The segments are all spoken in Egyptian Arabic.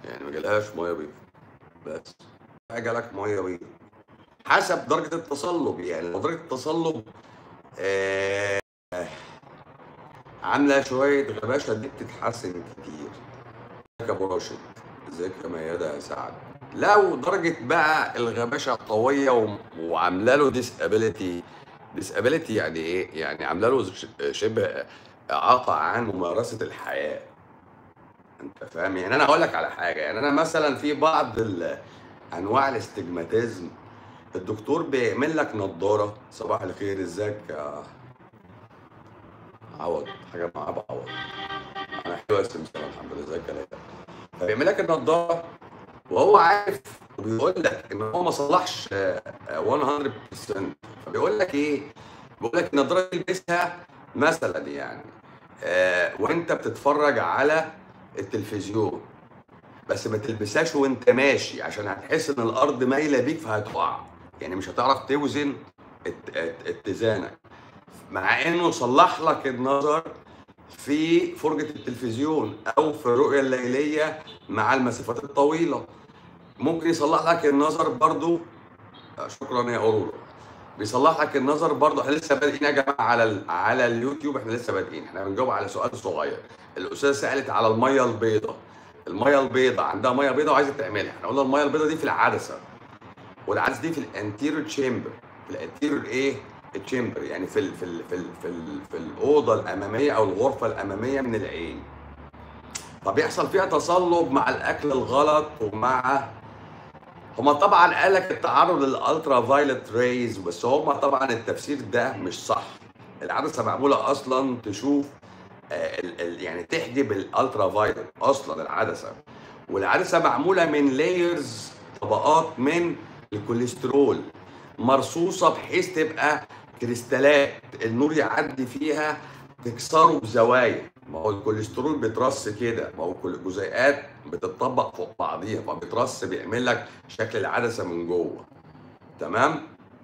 يعني ما جالهاش ميه بيضاء بس جالك ميه بيضاء حسب درجه التصلب يعني لو درجه التصلب آه عامله شويه غباشه دي بتتحسن كتير ازيك يا ابو راشد ازيك يا ميادة يا سعد لو درجه بقى الغباشه قويه و- وعامله له ديسابيليتي ديسابيليتي يعني ايه؟ يعني عامله له ش- شبه اعاقه عن ممارسه الحياه انت فاهم يعني انا اقول لك على حاجه يعني انا مثلا في بعض ال- انواع الاستجماتيزم الدكتور بيعمل لك نظاره صباح الخير ازيك يا عوض حاجه مع ابو عوض انا حلوه يا سمسم الحمد لله ازيك يا ليلى فبيعمل لك النظاره وهو عارف وبيقول لك ان هو ما صلحش آه، آه، 100% فبيقول لك ايه؟ بيقول لك النظاره دي البسها مثلا يعني آه، وانت بتتفرج على التلفزيون بس ما تلبسهاش وانت ماشي عشان هتحس ان الارض مايله بيك فهتقع يعني مش هتعرف توزن ات- ات- اتزانك مع انه صلح لك النظر في فرجة التلفزيون او في الرؤية الليلية مع المسافات الطويلة ممكن يصلح لك النظر برضو آه، شكرا يا أورورا بيصلح لك النظر برضو احنا لسه بادئين يا جماعه على ال... على اليوتيوب احنا لسه بادئين احنا بنجاوب على سؤال صغير الاستاذه سالت على الميه البيضاء الميه البيضاء عندها ميه بيضاء وعايزه تعملها احنا قلنا الميه البيضاء دي في العدسه والعدسه دي في الانتيريور تشامبر في الانتيريور ايه التشامبر يعني في ال... في ال... في ال... في, ال... في الاوضه الاماميه او الغرفه الاماميه من العين فبيحصل فيها تصلب مع الاكل الغلط ومع هما طبعا قال لك التعرض للالترا فايلت ريز بس هما طبعا التفسير ده مش صح العدسه معموله اصلا تشوف آه، ال- ال- يعني تحجب الالترا فايلت اصلا العدسه والعدسه معموله من لايرز طبقات من الكوليسترول مرصوصه بحيث تبقى كريستالات النور يعدي فيها تكسره بزوايا ما هو الكوليسترول بيترص كده ما هو كل الجزيئات بتتطبق فوق بعضيها فبيترص بيعمل لك شكل العدسه من جوه تمام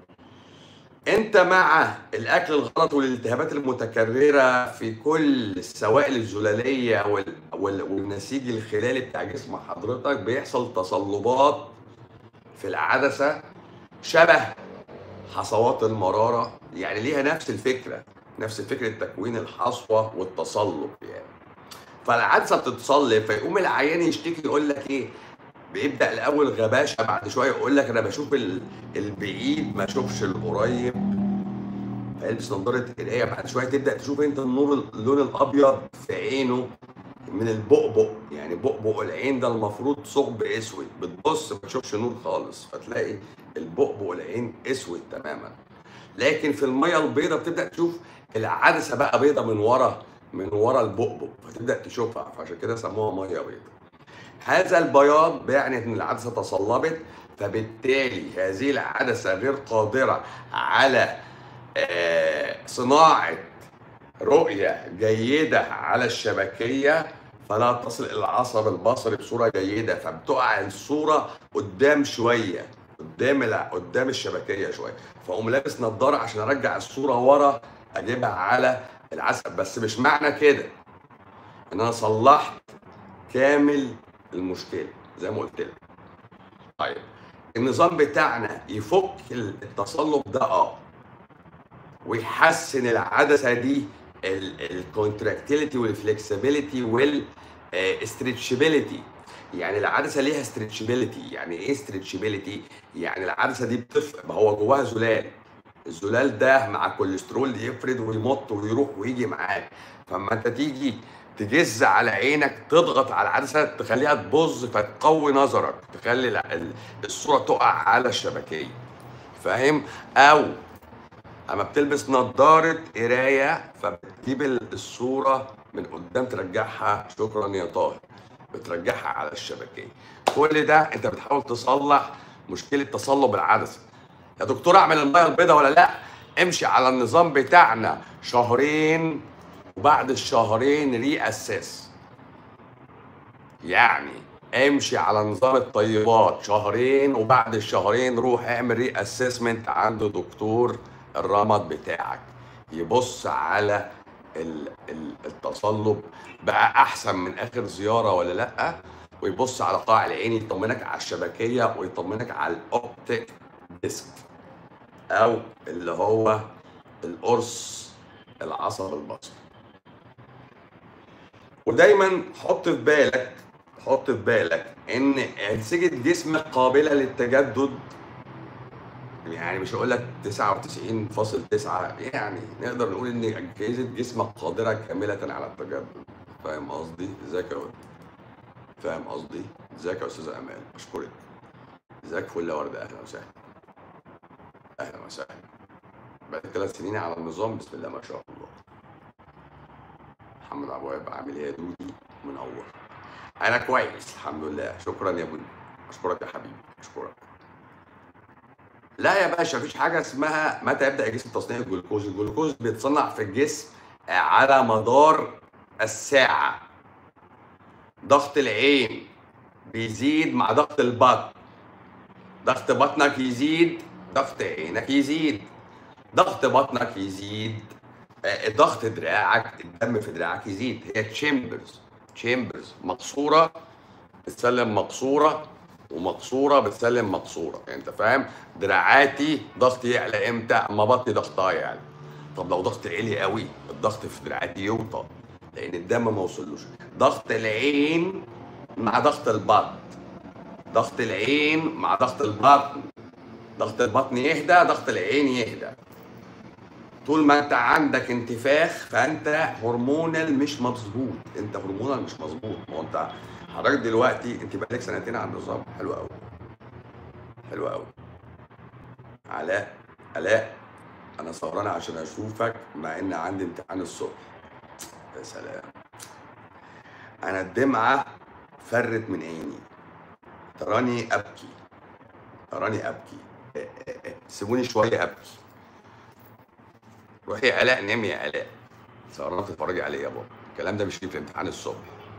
انت مع الاكل الغلط والالتهابات المتكرره في كل السوائل الزلاليه وال... وال... والنسيج الخلالي بتاع جسم حضرتك بيحصل تصلبات في العدسه شبه حصوات المراره يعني ليها نفس الفكره نفس فكره تكوين الحصوه والتصلب يعني فالعدسه بتتصلب فيقوم العيان يشتكي يقول لك ايه بيبدا الاول غباشه بعد شويه يقول لك انا بشوف ال- البعيد ما اشوفش القريب فيلبس نظاره قرايه بعد شويه تبدا تشوف انت النور اللون الابيض في عينه من البؤبؤ يعني بؤبؤ العين ده المفروض ثقب اسود بتبص ما تشوفش نور خالص فتلاقي البؤبؤ العين اسود تماما لكن في الميه البيضاء بتبدا تشوف العدسه بقى بيضاء من ورا من ورا البؤبؤ فتبدا تشوفها فعشان كده سموها ميه بيضاء هذا البياض بيعني ان العدسه تصلبت فبالتالي هذه العدسه غير قادره على آه، صناعه رؤيه جيده على الشبكيه فلا تصل الى العصب البصري بصوره جيده فبتقع الصوره قدام شويه قدام الع- قدام الشبكيه شويه فاقوم لابس نظاره عشان ارجع الصوره ورا اجيبها على العسل بس مش معنى كده ان انا صلحت كامل المشكله زي ما قلت لك طيب النظام بتاعنا يفك التصلب ده اه ويحسن العدسه دي الكونتراكتيليتي والفلكسبيليتي والاسترتشابيليتي يعني العدسه ليها استرتشابيليتي يعني ايه استرتشابيليتي يعني العدسه دي بتف ما هو جواها زلال الزلال ده مع الكوليسترول يفرد ويمط ويروح ويجي معاك فاما انت تيجي تجز على عينك تضغط على العدسه تخليها تبظ فتقوي نظرك تخلي ال- ال- الصوره تقع على الشبكيه فاهم او اما بتلبس نظاره قرايه فبتجيب ال- الصوره من قدام ترجعها شكرا يا طاهر بترجعها على الشبكيه كل ده انت بتحاول تصلح مشكله تصلب العدسه يا دكتور اعمل الميه البيضاء ولا لا امشي على النظام بتاعنا شهرين وبعد الشهرين ري اساس يعني امشي على نظام الطيبات شهرين وبعد الشهرين روح اعمل ري اسسمنت عند دكتور الرمد بتاعك يبص على ال- ال- التصلب بقى احسن من اخر زياره ولا لا ويبص على قاع العين يطمنك على الشبكيه ويطمنك على الاوبتيك ديسك او اللي هو القرص العصب البصري ودايما حط في بالك حط في بالك ان انسجه جسمك قابله للتجدد يعني مش هقول لك 99.9 يعني نقدر نقول ان اجهزه جسمك قادره كامله على التجدد فاهم قصدي؟ ازيك يا ولد؟ فاهم قصدي؟ ازيك يا استاذه امال؟ اشكرك ازيك فل ورده اهلا وسهلا اهلا وسهلا بقالك ثلاث سنين على النظام بسم الله ما شاء الله محمد ابو وهاب عامل ايه يا دودي منور انا كويس الحمد لله شكرا يا بني اشكرك يا حبيبي اشكرك لا يا باشا مفيش حاجه اسمها متى يبدا الجسم تصنيع الجلوكوز الجلوكوز بيتصنع في الجسم على مدار الساعه ضغط العين بيزيد مع ضغط البطن ضغط بطنك يزيد ضغط عينك يزيد ضغط بطنك يزيد آه، ضغط دراعك الدم في دراعك يزيد هي تشامبرز تشامبرز مقصوره بتسلم مقصوره ومقصوره بتسلم مقصوره يعني انت فاهم دراعاتي ضغطي يعلى امتى اما بطني ضغطها يعلى طب لو ضغط عالي قوي الضغط في دراعاتي يوطى لان الدم ما وصلوش ضغط العين مع ضغط البطن ضغط العين مع ضغط البطن ضغط البطن يهدى ضغط العين يهدى طول ما انت عندك انتفاخ فانت هرمونال مش مظبوط انت هرمونال مش مظبوط ما هو انت حضرتك دلوقتي انت بقالك سنتين على النظام حلو قوي حلو قوي علاء علاء انا سهران عشان اشوفك مع ان عندي امتحان الصبح يا سلام انا الدمعه فرت من عيني تراني ابكي تراني ابكي اه اه اه. سيبوني شويه ابكي روحي يا علاء نامي يا علاء سهران تتفرجي عليا يا بابا الكلام ده مش ليه في امتحان الصبح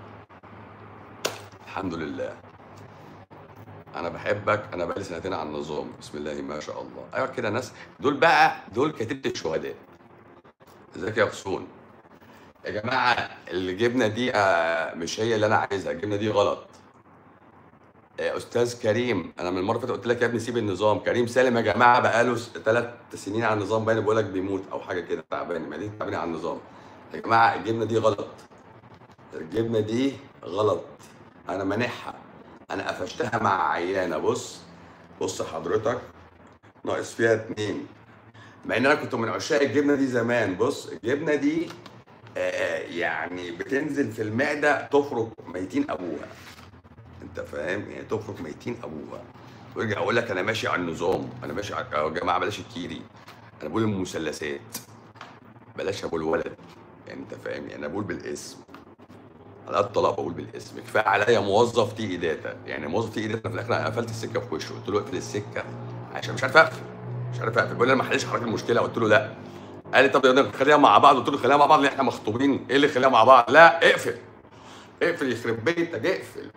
الحمد لله انا بحبك انا بقالي سنتين على النظام بسم الله ما شاء الله ايوه كده ناس دول بقى دول كتيبه الشهداء ازيك يا غصون يا جماعه الجبنه دي آه، مش هي اللي انا عايزها الجبنه دي غلط آه، استاذ كريم انا من المره اللي فاتت قلت لك يا ابني سيب النظام كريم سالم يا جماعه بقاله ثلاث سنين على النظام باين بيقول لك بيموت او حاجه كده تعبان ما دي تعبان على النظام يا جماعه الجبنه دي غلط الجبنه دي غلط انا مانعها انا قفشتها مع عيانه بص بص حضرتك ناقص فيها اتنين مع ان انا كنت من عشاق الجبنه دي زمان بص الجبنه دي آه، يعني بتنزل في المعده تفرك ميتين ابوها انت فاهم يعني تفرك ميتين ابوها ويرجع يقول لك انا ماشي على النظام انا ماشي على يا جماعه بلاش الكيري انا بقول المثلثات بلاش ابو الولد يعني انت فاهم يعني انا بقول بالاسم على قد الطلاق بقول بالاسم كفايه عليا موظف تي داتا يعني موظف تي داتا في الاخر انا قفلت السكه في وشه قلت له اقفل السكه عشان مش عارف اقفل مش عارف اقفل بيقول لي انا ما حلش حضرتك المشكله قلت له لا قال لي طب يقدر خليها مع بعض قلت له خليها مع بعض لان احنا مخطوبين ايه اللي خليها مع بعض لا اقفل اقفل يخرب بيتك اقفل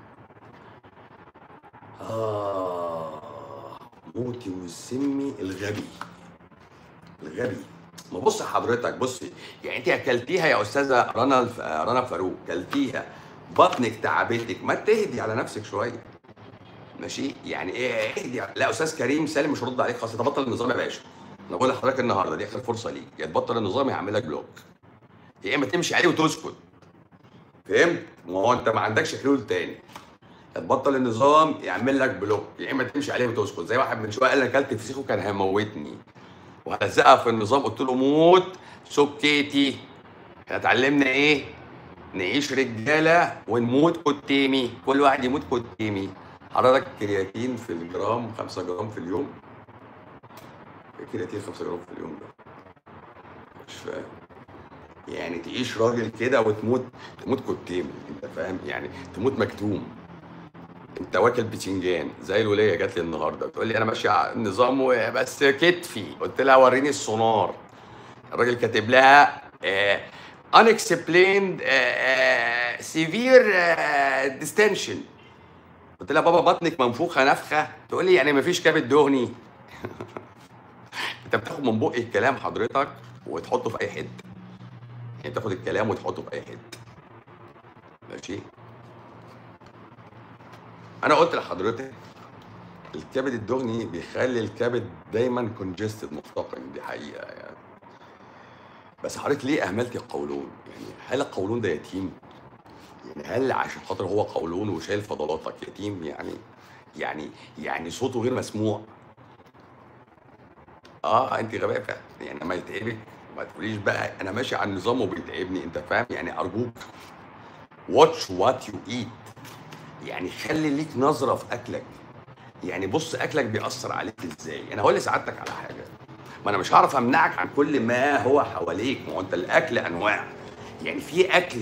آه موتي وسمي الغبي الغبي ما بص حضرتك بصي يعني انت اكلتيها يا استاذه رنا الف... رنا فاروق كلتيها بطنك تعبتك ما تهدي على نفسك شويه ماشي يعني ايه اهدي على- لا استاذ كريم سالم مش هرد عليك خالص تبطل النظام يا باشا انا بقول لحضرتك النهارده دي اخر فرصه ليك يا تبطل النظام يا اعمل لك بلوك يا اما تمشي عليه وتسكت فهمت؟ ما هو انت ما عندكش حلول تاني يا تبطل النظام يعمل لك بلوك يا اما تمشي عليه وتسكت زي واحد من شويه قال انا اكلت فسيخ وكان هيموتني وهلزقها في النظام قلت له موت سكيتي احنا اتعلمنا ايه؟ نعيش رجاله ونموت كتيمي كل واحد يموت كتيمي حضرتك كرياتين في الجرام 5 جرام في اليوم كرياتين 5 جرام في اليوم ده مش فاهم يعني تعيش راجل كده وتموت تموت كتيمي انت فاهم يعني تموت مكتوم انت واكل بتنجان زي الوليه جات لي النهارده تقول لي انا ماشي على النظام و- بس كتفي قلت لها وريني السونار الراجل كاتب لها آه unexplained آه آه severe آه distension قلت لها بابا بطنك منفوخه نفخه تقول لي يعني مفيش كبد دهني انت بتاخد من بقي الكلام حضرتك وتحطه في اي حته يعني تاخد الكلام وتحطه في اي حته ماشي انا قلت لحضرتك الكبد الدهني بيخلي الكبد دايما كونجستد مفتقن دي حقيقه يعني بس حضرتك ليه اهملت القولون يعني هل القولون ده يتيم يعني هل عشان خاطر هو قولون وشايل فضلاتك يتيم يعني يعني يعني صوته غير مسموع اه انت غباء فعلا يعني لما يتعبك ما تقوليش بقى انا ماشي على النظام وبيتعبني انت فاهم يعني ارجوك واتش وات يو ايت يعني خلي ليك نظره في اكلك يعني بص اكلك بيأثر عليك ازاي انا هقول لسعادتك على حاجه ما انا مش هعرف امنعك عن كل ما هو حواليك ما هو انت الاكل انواع يعني في اكل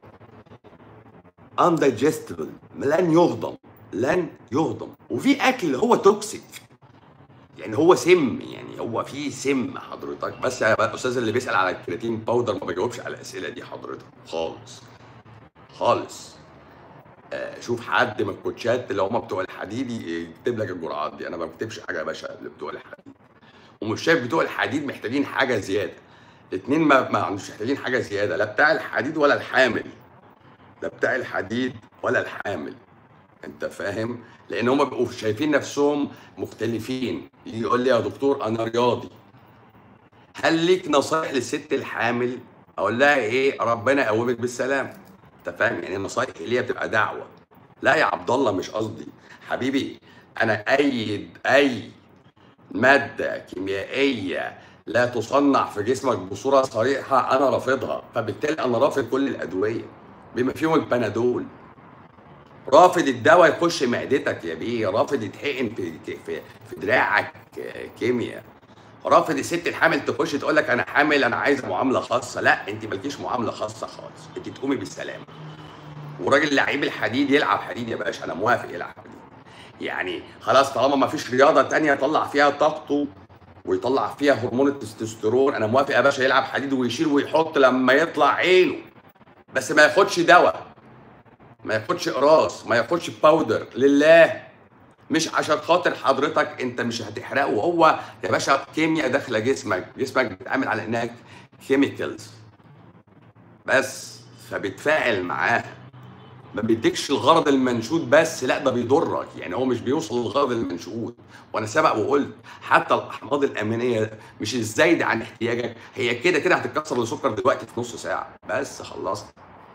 undigestible لن يهضم لن يهضم وفي اكل هو توكسيك يعني هو سم يعني هو في سم حضرتك بس يا الاستاذ اللي بيسال على الكرياتين باودر ما بجاوبش على الاسئله دي حضرتك خالص خالص آه، شوف حد من الكوتشات اللي هم بتوع الحديد يكتب لك الجرعات دي انا ما بكتبش حاجه يا باشا اللي بتوع الحديد ومش شايف بتوع الحديد محتاجين حاجه زياده اتنين ما ما مش محتاجين حاجه زياده لا بتاع الحديد ولا الحامل لا بتاع الحديد ولا الحامل انت فاهم لان هم بيبقوا شايفين نفسهم مختلفين يجي يقول لي يا دكتور انا رياضي هل ليك نصايح للست الحامل اقول لها ايه ربنا يقومك بالسلام انت فاهم يعني النصايح اللي هي بتبقى دعوه لا يا عبد الله مش قصدي حبيبي انا ايد اي ماده كيميائيه لا تصنع في جسمك بصوره صريحه انا رافضها فبالتالي انا رافض كل الادويه بما فيهم البنادول رافض الدواء يخش معدتك يا بيه رافض يتحقن في في في دراعك كيمياء رافض الست الحامل تخش تقول لك انا حامل انا عايز معامله خاصه لا انت مالكيش معامله خاصه خالص انت تقومي بالسلامه وراجل لعيب الحديد يلعب حديد يا باشا انا موافق يلعب حديد يعني خلاص طالما ما فيش رياضه تانية يطلع فيها طاقته ويطلع فيها هرمون التستوستيرون انا موافق يا باشا يلعب حديد ويشيل ويحط لما يطلع عينه بس ما ياخدش دواء ما ياخدش قراص ما ياخدش باودر لله مش عشان خاطر حضرتك انت مش هتحرقه هو يا باشا كيمياء داخله جسمك جسمك بيتعامل على انها كيميكالز بس فبتفاعل معاها ما بيديكش الغرض المنشود بس لا ده بيضرك يعني هو مش بيوصل للغرض المنشود وانا سبق وقلت حتى الاحماض الامينيه مش الزايده عن احتياجك هي كده كده هتتكسر لسكر دلوقتي في نص ساعه بس خلصت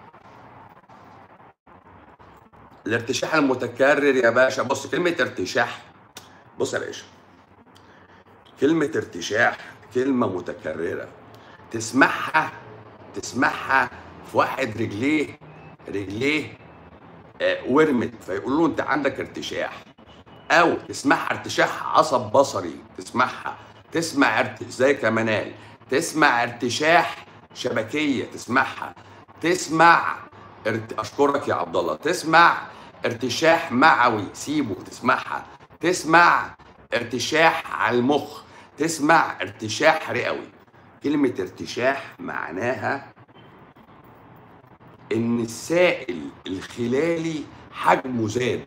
الارتشاح المتكرر يا باشا بص كلمة ارتشاح بص يا باشا كلمة ارتشاح كلمة متكررة تسمعها تسمعها في واحد رجليه رجليه آه ورمت فيقول له انت عندك ارتشاح او تسمعها ارتشاح عصب بصري تسمعها تسمع ارت... زي كمانال تسمع ارتشاح شبكيه تسمعها تسمع ارت... اشكرك يا عبد الله تسمع ارتشاح معوي سيبه تسمعها تسمع ارتشاح على المخ تسمع ارتشاح رئوي كلمة ارتشاح معناها ان السائل الخلالي حجمه زاد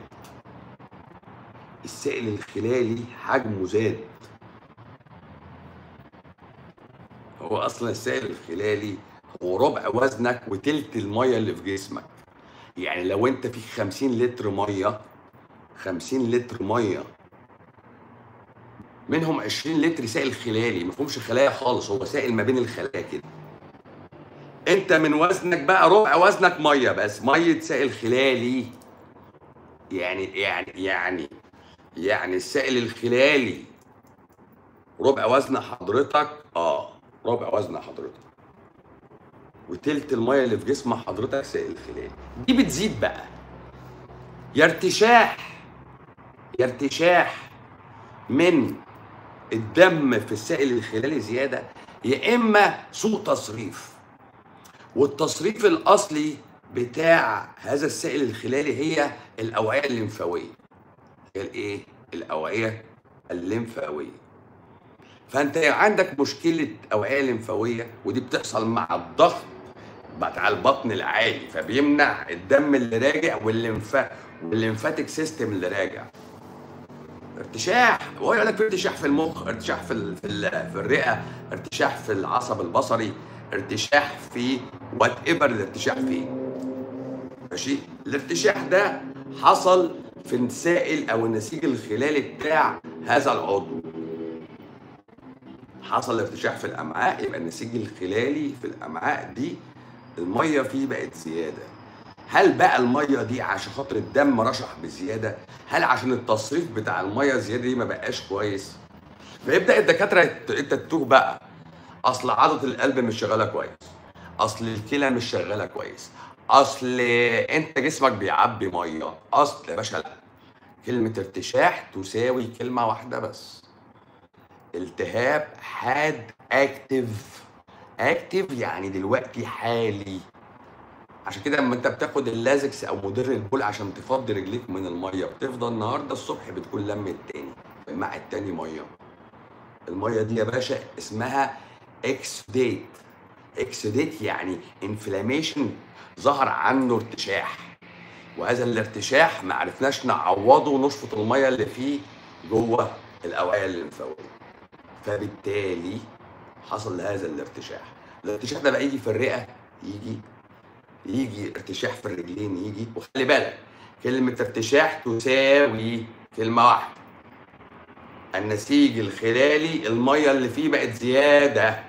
السائل الخلالي حجمه زاد هو اصلا السائل الخلالي هو ربع وزنك وتلت الميه اللي في جسمك يعني لو انت فيك 50 لتر ميه 50 لتر ميه منهم 20 لتر سائل خلالي ما فيهمش خلايا خالص هو سائل ما بين الخلايا كده انت من وزنك بقى ربع وزنك ميه بس ميه سائل خلالي يعني يعني يعني يعني السائل الخلالي ربع وزن حضرتك اه ربع وزن حضرتك وتلت الميه اللي في جسم حضرتك سائل خلالي دي بتزيد بقى يا ارتشاح يا ارتشاح من الدم في السائل الخلالي زياده يا اما سوء تصريف والتصريف الاصلي بتاع هذا السائل الخلالي هي الاوعيه الليمفاويه هي الايه الاوعيه الليمفاويه فانت عندك مشكله اوعيه لمفاويه ودي بتحصل مع الضغط بتاع البطن العالي فبيمنع الدم اللي راجع والليمفا والليمفاتيك سيستم اللي راجع ارتشاح هو يقول لك في ارتشاح في المخ ارتشاح في ال في, ال في الرئه ارتشاح في العصب البصري ارتشاح في وات ايفر الارتشاح فيه ماشي الارتشاح ده حصل في السائل او النسيج الخلالي بتاع هذا العضو حصل ارتشاح في الامعاء يبقى النسيج الخلالي في الامعاء دي الميه فيه بقت زياده هل بقى الميه دي عشان خاطر الدم رشح بزياده هل عشان التصريف بتاع الميه الزياده دي ما بقاش كويس فيبدا الدكاتره انت تتوه بقى اصل عضله القلب مش شغاله كويس اصل الكلى مش شغاله كويس اصل انت جسمك بيعبي ميه اصل يا باشا لا كلمه ارتشاح تساوي كلمه واحده بس التهاب حاد اكتف اكتف يعني دلوقتي حالي عشان كده لما انت بتاخد اللازكس او مدر البول عشان تفضي رجليك من الميه بتفضل النهارده الصبح بتكون لم التاني مع التاني ميه الميه دي يا باشا اسمها اكسديت اكسديت يعني انفلاميشن ظهر عنه ارتشاح وهذا الارتشاح ما عرفناش نعوضه ونشفط الميه اللي فيه جوه الاوعيه الليمفاويه فبالتالي حصل هذا الارتشاح الارتشاح ده بقى يجي في الرئه يجي يجي ارتشاح في الرجلين يجي وخلي بالك كلمة ارتشاح تساوي كلمة واحدة النسيج الخلالي المية اللي فيه بقت زيادة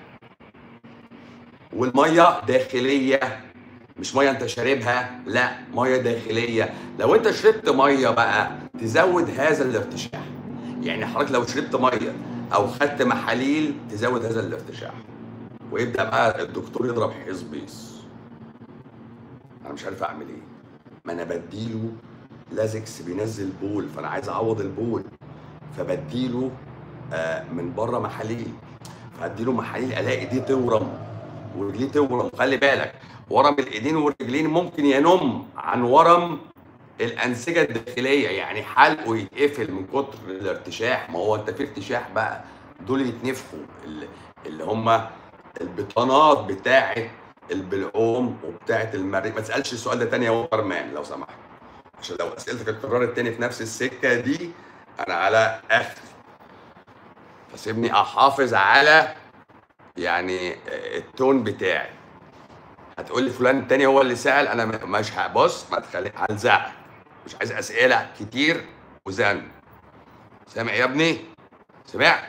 والمية داخلية مش مية انت شاربها لا مية داخلية لو انت شربت مية بقى تزود هذا الارتشاح يعني حضرتك لو شربت مية او خدت محاليل تزود هذا الارتشاح ويبدا بقى الدكتور يضرب حزبيس انا مش عارف اعمل ايه ما انا بديله لازكس بينزل بول فانا عايز اعوض البول فبديله آه من بره محاليل فاديله محاليل الاقي دي تورم ورجليه تورم خلي بالك ورم الايدين والرجلين ممكن ينم عن ورم الانسجه الداخليه يعني حلقه يتقفل من كتر الارتشاح ما هو انت في ارتشاح بقى دول يتنفخوا اللي, اللي هم البطانات بتاعه البلعوم وبتاعه المريء ما تسالش السؤال ده تاني يا ووتر مان لو سمحت عشان لو اسئلتك اتكررت تاني في نفس السكه دي انا على اخر فسيبني احافظ على يعني التون بتاعي هتقول لي فلان التاني هو اللي سال انا مش هبص ما تخلي هلزقك مش عايز اسئله كتير وزن سامع يا ابني سمعت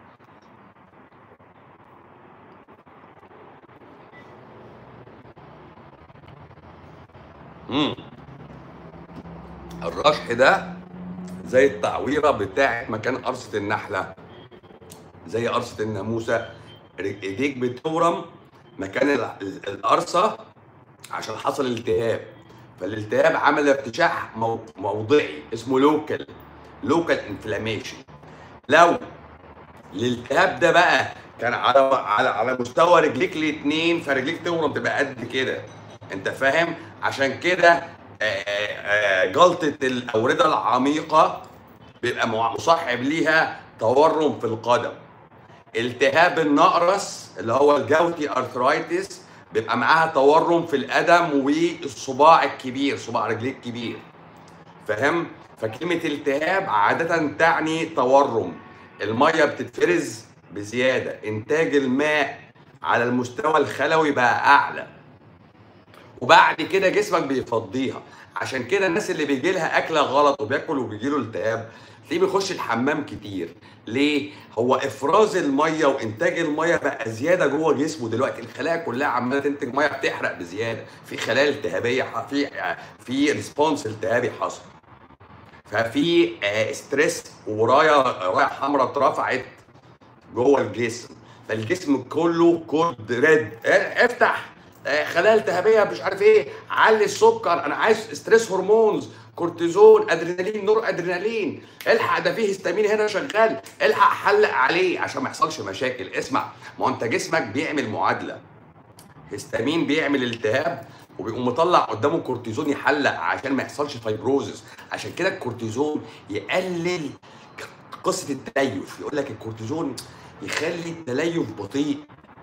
امم الرشح ده زي التعويره بتاعه مكان قرصه النحله زي قرصه الناموسه ايديك بتورم مكان القرصه عشان حصل التهاب فالالتهاب عمل ارتشاح موضعي اسمه لوكال لوكال انفلاميشن لو الالتهاب ده بقى كان على على على مستوى رجليك الاثنين فرجليك تورم تبقى قد كده انت فاهم عشان كده جلطه الاورده العميقه بيبقى مصاحب ليها تورم في القدم التهاب النقرس اللي هو الجوتي ارثرايتس بيبقى معاها تورم في القدم والصباع الكبير صباع رجليك الكبير فاهم فكلمه التهاب عاده تعني تورم الميه بتتفرز بزياده انتاج الماء على المستوى الخلوي بقى اعلى وبعد كده جسمك بيفضيها عشان كده الناس اللي بيجي لها اكله غلط وبياكل وبيجي له التهاب تلاقيه بيخش الحمام كتير ليه هو افراز الميه وانتاج الميه بقى زياده جوه جسمه دلوقتي الخلايا كلها عماله تنتج ميه بتحرق بزياده في خلايا التهابيه في في ريسبونس التهابي حصل ففي ستريس ورايه رايه حمراء اترفعت جوه الجسم فالجسم كله كود ريد افتح خلايا التهابيه مش عارف ايه علي السكر انا عايز ستريس هرمونز كورتيزون ادرينالين نور ادرينالين الحق ده فيه هستامين هنا شغال الحق حلق عليه عشان ما يحصلش مشاكل اسمع ما انت جسمك بيعمل معادله هستامين بيعمل التهاب وبيقوم مطلع قدامه كورتيزون يحلق عشان ما يحصلش فايبروزس عشان كده الكورتيزون يقلل قصه التليف يقول لك الكورتيزون يخلي التليف بطيء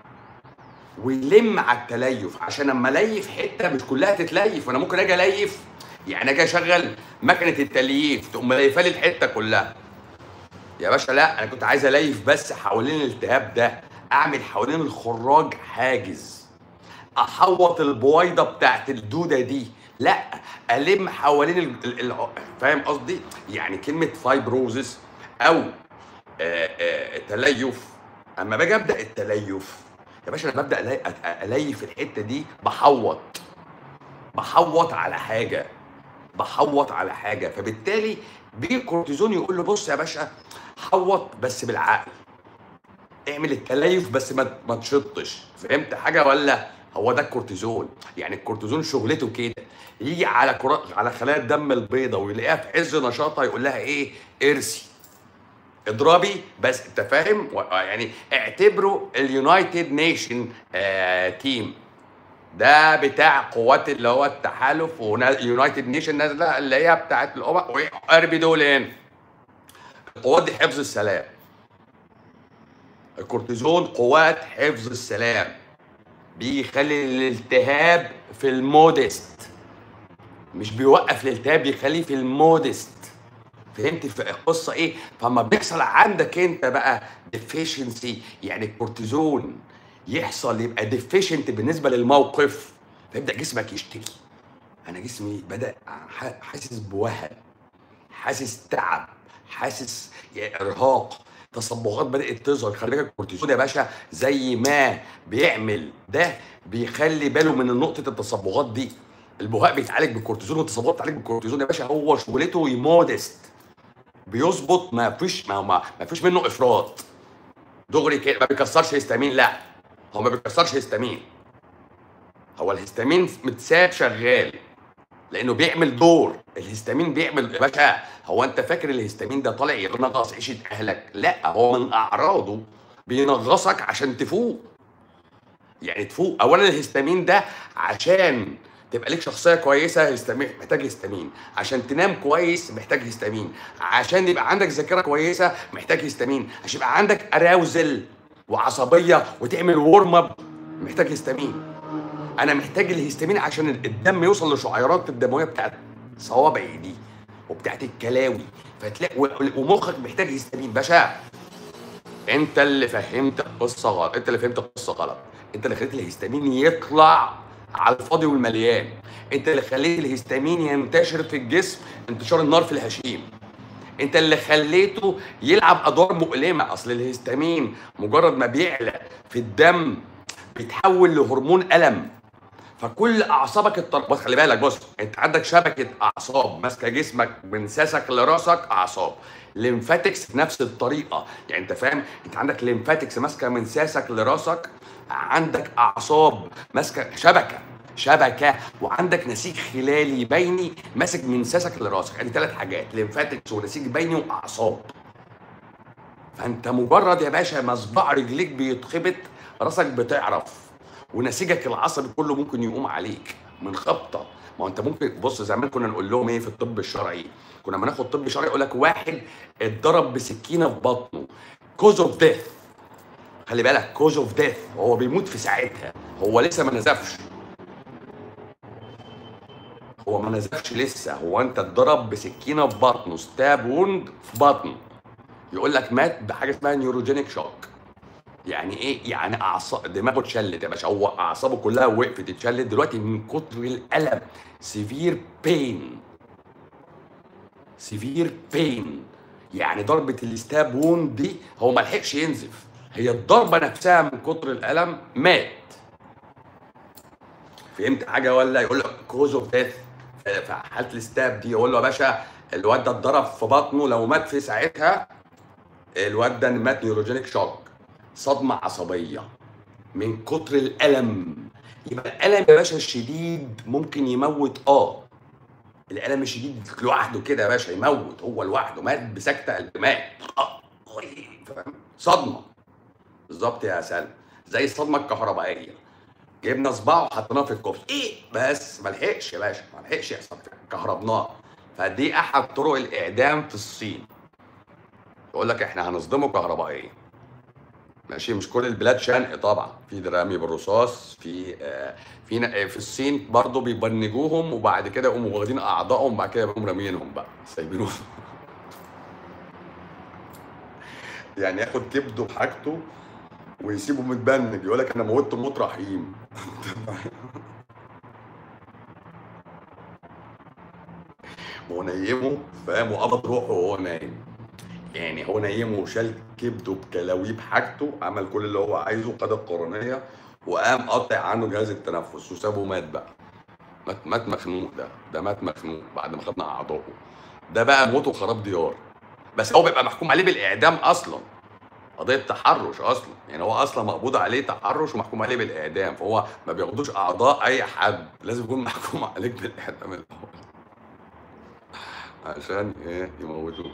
ويلم على التليف عشان اما اليف حته مش كلها تتليف وانا ممكن اجي اليف يعني اجي اشغل مكنه التلييف تقوم مليفه لي الحته كلها يا باشا لا انا كنت عايز اليف بس حوالين الالتهاب ده اعمل حوالين الخراج حاجز احوط البويضه بتاعت الدوده دي لا الم حوالين ال... ال... ال... فاهم قصدي يعني كلمه فايبروزس او آه، آه، تليف اما باجي ابدا التليف يا باشا انا ببدا ألي- أت- اليف الحته دي بحوط بحوط على حاجه بحوط على حاجه فبالتالي بيجي الكورتيزون يقول له بص يا باشا حوط بس بالعقل اعمل التليف بس ما ما تشطش فهمت حاجه ولا هو ده الكورتيزون يعني الكورتيزون شغلته كده يجي على كرة على خلايا الدم البيضاء ويلاقيها في عز نشاطها يقول لها ايه ارسي اضربي بس انت فاهم و- يعني اعتبره اليونايتد نيشن تيم ده بتاع قوات اللي هو التحالف ويونايتد نيشن نازله اللي هي بتاعت الامم واربي دول هنا القوات دي حفظ السلام الكورتيزون قوات حفظ السلام بيخلي الالتهاب في المودست مش بيوقف الالتهاب بيخليه في المودست فهمت في القصه ايه فما بيحصل عندك انت بقى ديفيشنسي يعني الكورتيزون يحصل يبقى ديفيشنت بالنسبه للموقف فيبدا جسمك يشتكي انا جسمي بدا ح- حاسس بوهن حاسس تعب حاسس ارهاق تصبغات بدات تظهر خلي بالك الكورتيزون يا باشا زي ما بيعمل ده بيخلي باله من نقطه التصبغات دي البهاء بيتعالج بالكورتيزون والتصبغات بتتعالج بالكورتيزون يا باشا هو شغلته يمودست بيظبط ما فيش ما, ما, ما فيش منه افراط دغري كده ما بيكسرش هيستامين لا هو ما بيكسرش هيستامين هو الهيستامين متساب شغال لانه بيعمل دور الهيستامين بيعمل يا باشا هو انت فاكر الهيستامين ده طالع ينغص عيشه اهلك لا هو من اعراضه بينغصك عشان تفوق يعني تفوق اولا الهيستامين ده عشان تبقى ليك شخصيه كويسه هيستامين محتاج هيستامين عشان تنام كويس محتاج هيستامين عشان يبقى عندك ذاكره كويسه محتاج هيستامين عشان يبقى عندك اراوزل وعصبيه وتعمل ورم اب محتاج هيستامين انا محتاج الهيستامين عشان الدم يوصل لشعيرات الدمويه بتاعت صوابعي دي وبتاعت الكلاوي فتلاقي و- ومخك محتاج هيستامين باشا انت اللي فهمت القصه غلط انت اللي فهمت القصه غلط انت اللي خليت الهيستامين يطلع على الفاضي والمليان انت اللي خليت الهيستامين ينتشر في الجسم انتشار النار في الهشيم انت اللي خليته يلعب ادوار مؤلمه اصل الهيستامين مجرد ما بيعلى في الدم بيتحول لهرمون الم فكل اعصابك التربط خلي بالك بص انت عندك شبكه اعصاب ماسكه جسمك من ساسك لراسك اعصاب ليمفاتكس في نفس الطريقه يعني انت فاهم انت عندك ليمفاتكس ماسكه من ساسك لراسك عندك اعصاب ماسكه شبكه شبكه وعندك نسيج خلالي بيني ماسك من ساسك لراسك يعني ثلاث حاجات ليمفاتكس ونسيج بيني واعصاب فانت مجرد يا باشا ما صباع رجليك بيتخبط راسك بتعرف ونسيجك العصبي كله ممكن يقوم عليك من خبطه ما هو انت ممكن بص زمان كنا نقول لهم ايه في الطب الشرعي كنا لما ناخد طب شرعي يقول لك واحد اتضرب بسكينه في بطنه كوز اوف ديث خلي بالك كوز اوف ديث هو بيموت في ساعتها هو لسه ما نزفش هو ما نزفش لسه هو انت اتضرب بسكينه في بطنه ستاب ووند في بطنه يقول لك مات بحاجه اسمها نيوروجينيك شوك يعني ايه يعني اعصاب دماغه اتشلت يا باشا هو اعصابه كلها وقفت اتشلت دلوقتي من كتر الالم سيفير بين سيفير بين يعني ضربه الستاب ووند دي هو ما لحقش ينزف هي الضربه نفسها من كتر الالم مات فهمت حاجه ولا يقول لك كوز اوف ديث في حاله الستاب دي يقول له يا باشا الواد ده اتضرب في بطنه لو مات في ساعتها الواد ده مات نيوروجينيك شوك صدمه عصبيه من كتر الالم يبقى الالم يا باشا الشديد ممكن يموت اه الالم الشديد لوحده كده يا باشا يموت هو لوحده مات بسكته قلب مات آه، فاهم صدمه بالظبط يا سلمى زي الصدمه الكهربائيه جبنا صباعه وحطيناه في الكوبس ايه بس ما لحقش يا باشا ما لحقش يحصل كهربناه فدي احد طرق الاعدام في الصين يقول لك احنا هنصدمه كهربائيا ماشي مش كل البلاد شنق طبعا في درامي بالرصاص في آه في ن- في الصين برضه بيبنجوهم وبعد كده يقوموا واخدين اعضائهم وبعد كده يقوموا رامينهم بقى سايبينهم يعني ياخد كبده وحاجته ويسيبه متبنج يقول لك انا موتت موت رحيم هو نيمه فاهم وقبض روحه وهو نايم يعني هو نيمه وشال كبده بكلاويه بحاجته عمل كل اللي هو عايزه خد القرنيه وقام قاطع عنه جهاز التنفس وسابه مات بقى مات مات مخنوق ده ده مات مخنوق بعد ما خدنا اعضائه ده بقى موت وخراب ديار بس هو بيبقى محكوم عليه بالاعدام اصلا قضيه تحرش اصلا يعني هو اصلا مقبوض عليه تحرش ومحكوم عليه بالاعدام فهو ما بياخدوش اعضاء اي حد لازم يكون محكوم عليك بالاعدام الاول عشان ايه يموتوك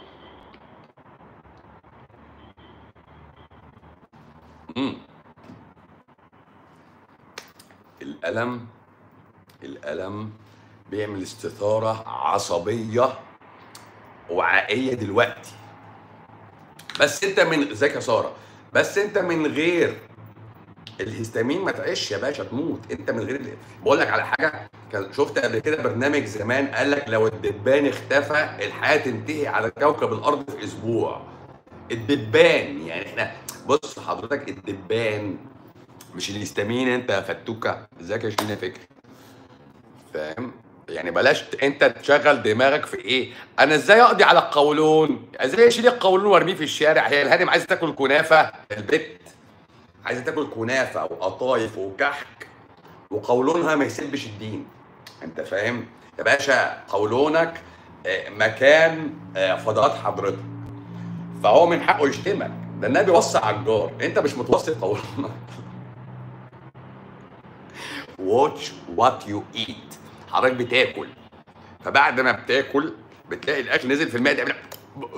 امم الالم الالم بيعمل استثاره عصبيه وعائيه دلوقتي بس انت من ازيك يا ساره بس انت من غير الهستامين ما تعيش يا باشا تموت انت من غير ال- بقول لك على حاجه كان شفت قبل كده برنامج زمان قال لك لو الدبان اختفى الحياه تنتهي على كوكب الارض في اسبوع الدبان يعني احنا بص حضرتك الدبان مش الهستامين انت يا فتوكه ازيك يا شيرين يا فكري فاهم يعني بلاش ت- انت تشغل دماغك في ايه انا ازاي اقضي على القولون ازاي اشيل القولون وارميه في الشارع هي الهانم عايزه تاكل كنافه البت عايزه تاكل كنافه وقطايف وكحك وقولونها ما يسبش الدين انت فاهم يا باشا قولونك آه، مكان آه، فضلات حضرتك فهو من حقه يشتمك ده النبي وصى على الجار انت مش متوصي قولونك واتش وات يو ايت حضرتك بتاكل فبعد ما بتاكل بتلاقي الاكل نزل في المعده يعمل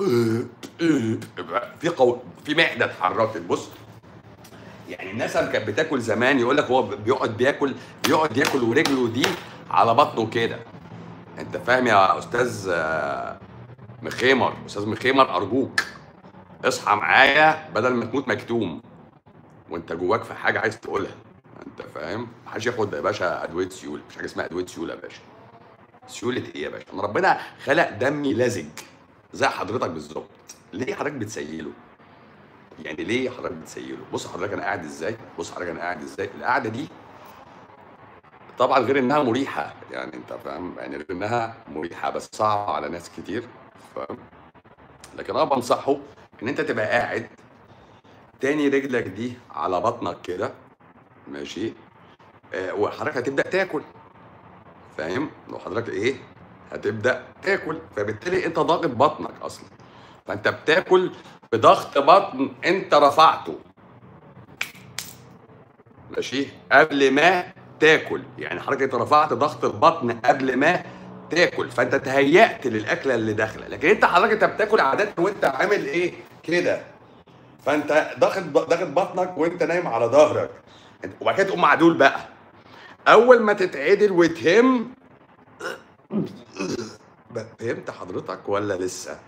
في قو... في معده اتحركت بص يعني الناس لما كانت بتاكل زمان يقول لك هو بيقعد بياكل بيقعد ياكل ورجله دي على بطنه كده انت فاهم يا استاذ آه، مخيمر استاذ مخيمر ارجوك اصحى معايا بدل ما تموت مكتوم وانت جواك في حاجه عايز تقولها انت فاهم محدش ياخد يا باشا ادويه سيول مش حاجه اسمها ادويه سيول يا باشا سيوله ايه يا باشا انا ربنا خلق دمي لزج زي حضرتك بالظبط ليه حضرتك بتسيله يعني ليه حضرتك بتسيله بص حضرتك انا قاعد ازاي بص حضرتك انا قاعد ازاي القعده دي طبعا غير انها مريحه يعني انت فاهم يعني غير انها مريحه بس صعبه على ناس كتير فاهم لكن انا بنصحه ان انت تبقى قاعد تاني رجلك دي على بطنك كده ماشي آه وحضرتك هتبدا تاكل فاهم لو حضرتك ايه هتبدا تاكل فبالتالي انت ضاغط بطنك اصلا فانت بتاكل بضغط بطن انت رفعته ماشي قبل ما تاكل يعني حضرتك انت رفعت ضغط البطن قبل ما تاكل فانت تهيأت للاكله اللي داخله لكن انت حضرتك انت بتاكل عاده وانت عامل ايه كده فانت ضاغط ضاغط بطنك وانت نايم على ظهرك وبعد كده تقوم معدول بقى اول ما تتعدل وتهم فهمت حضرتك ولا لسه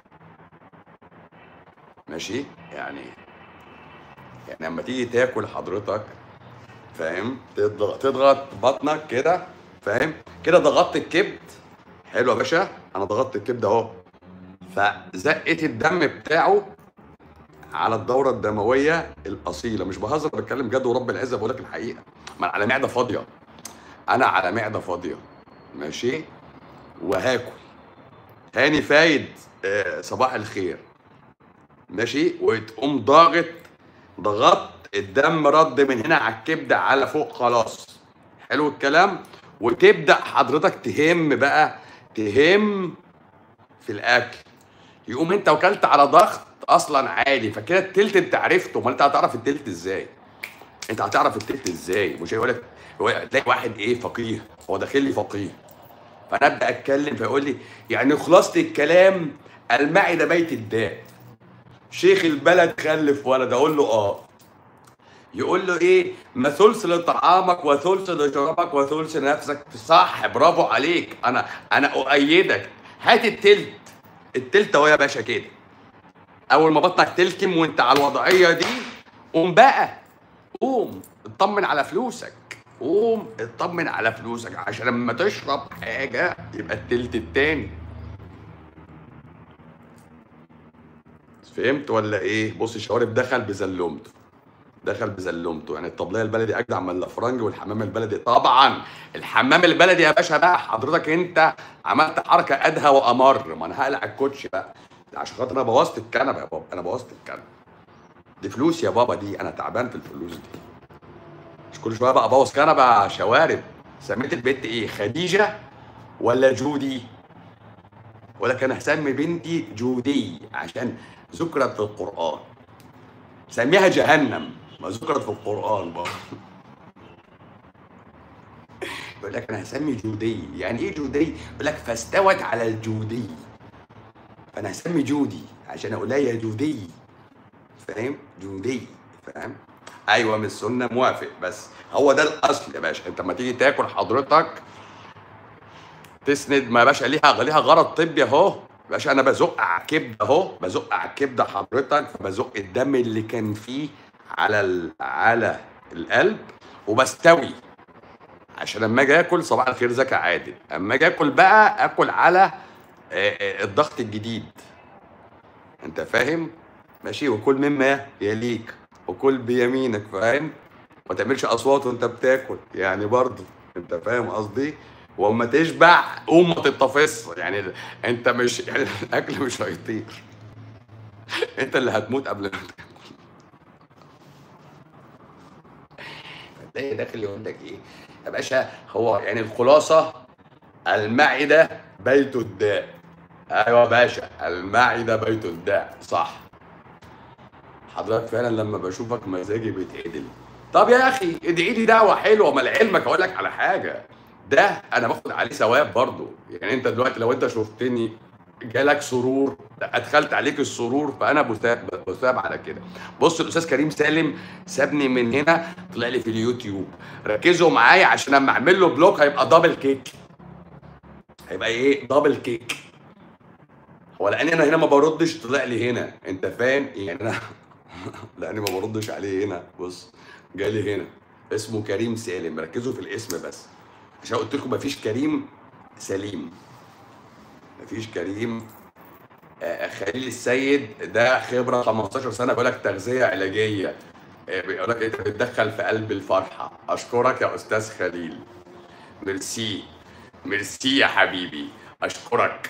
ماشي يعني يعني لما تيجي تاكل حضرتك فاهم تضغط, تضغط بطنك كده فاهم كده ضغطت الكبد حلو يا باشا انا ضغطت الكبد اهو فزقت الدم بتاعه على الدورة الدموية الأصيلة مش بهزر بتكلم جد ورب العزة بقول لك الحقيقة ما أنا على معدة فاضية أنا على معدة فاضية ماشي وهاكل هاني فايد آه صباح الخير ماشي وتقوم ضاغط ضغطت الدم رد من هنا على الكبده على فوق خلاص حلو الكلام وتبدا حضرتك تهم بقى تهم في الاكل يقوم انت وكلت على ضغط اصلا عالي فكده التلت انت عرفته امال انت هتعرف التلت ازاي انت هتعرف التلت ازاي مش هيقول لك هو تلاقي واحد ايه فقيه هو داخل لي فقيه فانا ابدا اتكلم فيقول لي يعني خلاصه الكلام المعده بيت الداء شيخ البلد خلف ولد اقول له اه يقول له ايه ما ثلث لطعامك وثلث لشرابك وثلث لنفسك صح برافو عليك انا انا اؤيدك هات التلت التلت اهو يا باشا كده اول ما بطنك تلكم وانت على الوضعيه دي قوم بقى قوم اطمن على فلوسك قوم اطمن على فلوسك عشان لما تشرب حاجه يبقى التلت التاني فهمت ولا ايه بص الشوارب دخل بزلمته دخل بزلمته يعني الطبليه البلدي اجدع من الافرنج والحمام البلدي طبعا الحمام البلدي يا باشا بقى حضرتك انت عملت حركه ادهى وامر ما انا هقلع الكوتش بقى عشان خاطر انا بوظت الكنبه يا بابا انا بوظت الكنبه دي فلوس يا بابا دي انا تعبان في الفلوس دي مش كل شويه بقى ابوظ كنبه شوارب سميت البنت ايه خديجه ولا جودي ولا كان هسمي بنتي جودي عشان ذكرت في القران سميها جهنم ما ذكرت في القران برضه يقول لك انا هسمي جودي يعني ايه جودي يقول لك فاستوت على الجودي فانا هسمي جودي عشان اقول لها يا جودي فاهم جودي فاهم ايوه من السنه موافق بس هو ده الاصل يا باشا انت لما تيجي تاكل حضرتك تسند ما يا باشا ليها ليها غرض طبي اهو يا باشا انا بزق على الكبده اهو بزق على الكبده حضرتك فبزق الدم اللي كان فيه على ال... على القلب وبستوي عشان لما اجي اكل صباح الخير زكي عادل اما اجي اكل بقى اكل على آه، آه، الضغط الجديد انت فاهم ماشي وكل مما يليك وكل بيمينك فاهم ما تعملش اصوات وانت بتاكل يعني برضه انت فاهم قصدي واما تشبع قوم ما تتفص يعني انت مش يعني الاكل مش هيطير انت اللي هتموت قبل ما تاكل هتلاقي داخل يقول لك ايه يا باشا هو يعني الخلاصه المعده بيت الداء ايوه يا باشا المعده بيت الداء صح حضرتك فعلا لما بشوفك مزاجي بيتعدل طب يا اخي ادعي لي دعوه حلوه ما لعلمك اقول لك على حاجه ده انا باخد عليه ثواب برضه يعني انت دلوقتي لو انت شفتني جالك سرور ادخلت عليك السرور فانا بثاب بثاب على كده بص الاستاذ كريم سالم سابني من هنا طلع لي في اليوتيوب ركزوا معايا عشان لما اعمل له بلوك هيبقى دبل كيك هيبقى ايه دبل كيك هو لان انا هنا ما بردش طلع لي هنا انت فاهم يعني انا لاني ما بردش عليه هنا بص جالي هنا اسمه كريم سالم ركزوا في الاسم بس عشان قلت لكم مفيش كريم سليم مفيش كريم آه، خليل السيد ده خبره 15 سنه بيقول لك تغذيه علاجيه آه، بيقول لك انت بتدخل في قلب الفرحه اشكرك يا استاذ خليل ميرسي ميرسي يا حبيبي اشكرك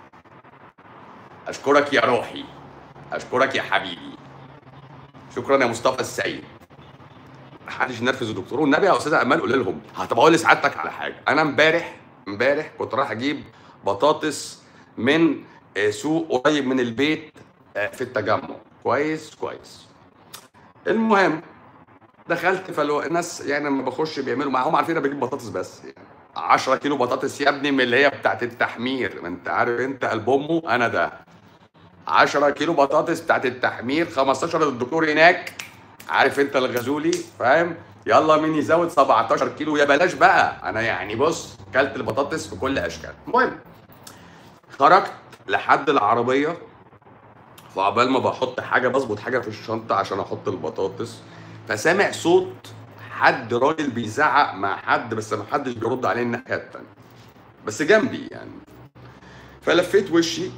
اشكرك يا روحي اشكرك يا حبيبي شكرا يا مصطفى السيد محدش ينرفز الدكتور والنبي يا استاذ امال قول لهم طب اقول لسعادتك على حاجه انا امبارح امبارح كنت رايح اجيب بطاطس من آه، سوق قريب من البيت آه، في التجمع كويس كويس المهم دخلت فلو الناس يعني لما بخش بيعملوا معاهم عارفين انا بجيب بطاطس بس يعني 10 كيلو بطاطس يا ابني من اللي هي بتاعت التحمير ما انت عارف انت قلب امه انا ده 10 كيلو بطاطس بتاعت التحمير 15 للدكتور هناك عارف انت الغزولي فاهم يلا مين يزود 17 كيلو يا بلاش بقى انا يعني بص كلت البطاطس في كل اشكال المهم خرجت لحد العربيه فعقبال ما بحط حاجه بظبط حاجه في الشنطه عشان احط البطاطس فسامع صوت حد راجل بيزعق مع حد بس ما حدش بيرد عليه الناحيه التانيه بس جنبي يعني فلفيت وشي